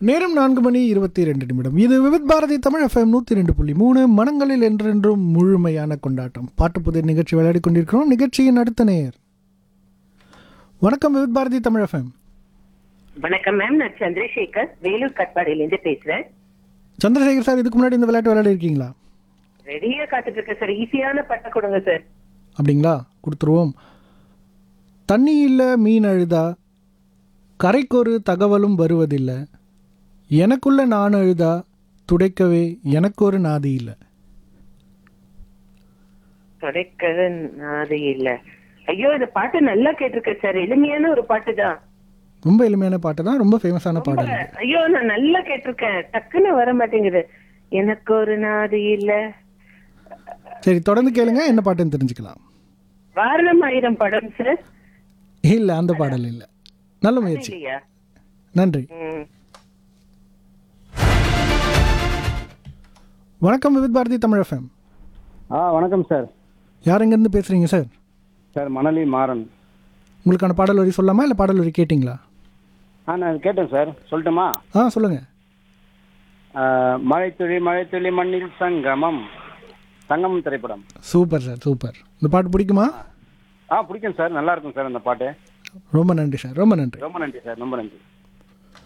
நேரம் நான்கு மணி இருபத்தி ரெண்டு நிமிடம் இது விவித் பாரதி தமிழ் எஃப்எம் நூற்றி ரெண்டு புள்ளி மூணு மனங்களில் என்றென்றும் முழுமையான கொண்டாட்டம் பாட்டு புதிர் நிகழ்ச்சி விளையாடி கொண்டிருக்கிறோம் நிகழ்ச்சியின் அடுத்த நேர் வணக்கம் விவித் பாரதி தமிழ் எஃப்எம் வணக்கம் மேம் நான் சந்திரசேகர் வேலூர் கட்பாடியிலேருந்து பேசுறேன் சந்திரசேகர் சார் இதுக்கு முன்னாடி இந்த விளையாட்டு விளையாடி இருக்கீங்களா ரெடியா காத்துட்டு இருக்கேன் சார் ஈஸியான பட்டை கொடுங்க சார் அப்படிங்களா கொடுத்துருவோம் தண்ணி இல்லை மீன் அழுதா கரைக்கொரு தகவலும் வருவதில்லை எனக்குள்ள நான் அழுதா துடைக்கவே எனக்கு ஒரு நாதி இல்லை கிடைக்கது அது இல்ல ஐயோ இந்த பாட்டு நல்லா கேட்டிருக்கேன் சார் எளிமையான ஒரு பாட்டு தான் ரொம்ப எளிமையான பாட்டு தான் ரொம்ப ஃபேமஸான பாடல் இது. ஐயோ நான் நல்லா கேட்டிருக்கேன் டக்குன்னு வர மாட்டேங்குது எனக்கு ஒரு நாது இல்ல சரி தொடர்ந்து கேளுங்க என்ன பாட்டுன்னு தெரிஞ்சுக்கலாம் வாரணம் ஆயிரம் படம் சார் இல்லை அந்த பாடல் இல்லை நல்ல முயற்சி இல்லையா நன்றி ம். வணக்கம் விவித் பாரதி தமிழ் எஃப்எம் ஆ வணக்கம் சார் யார் எங்கேருந்து பேசுகிறீங்க சார் சார் மணலி மாறன் உங்களுக்கான பாடல் வரி சொல்லாமா இல்லை பாடல் வரி கேட்டிங்களா ஆ நான் கேட்டேன் சார் சொல்லட்டுமா ஆ சொல்லுங்கள் ஆ, மழைத்துளி மழைத்துளி மண்ணில் சங்கமம் சங்கமம் திரைப்படம் சூப்பர் சார் சூப்பர் இந்த பாட்டு பிடிக்குமா ஆ பிடிக்கும் சார் நல்லா இருக்கும் சார் அந்த பாட்டு ரொம்ப நன்றி சார் ரொம்ப நன்றி ரொம்ப நன்றி சார் ரொம்ப நன்றி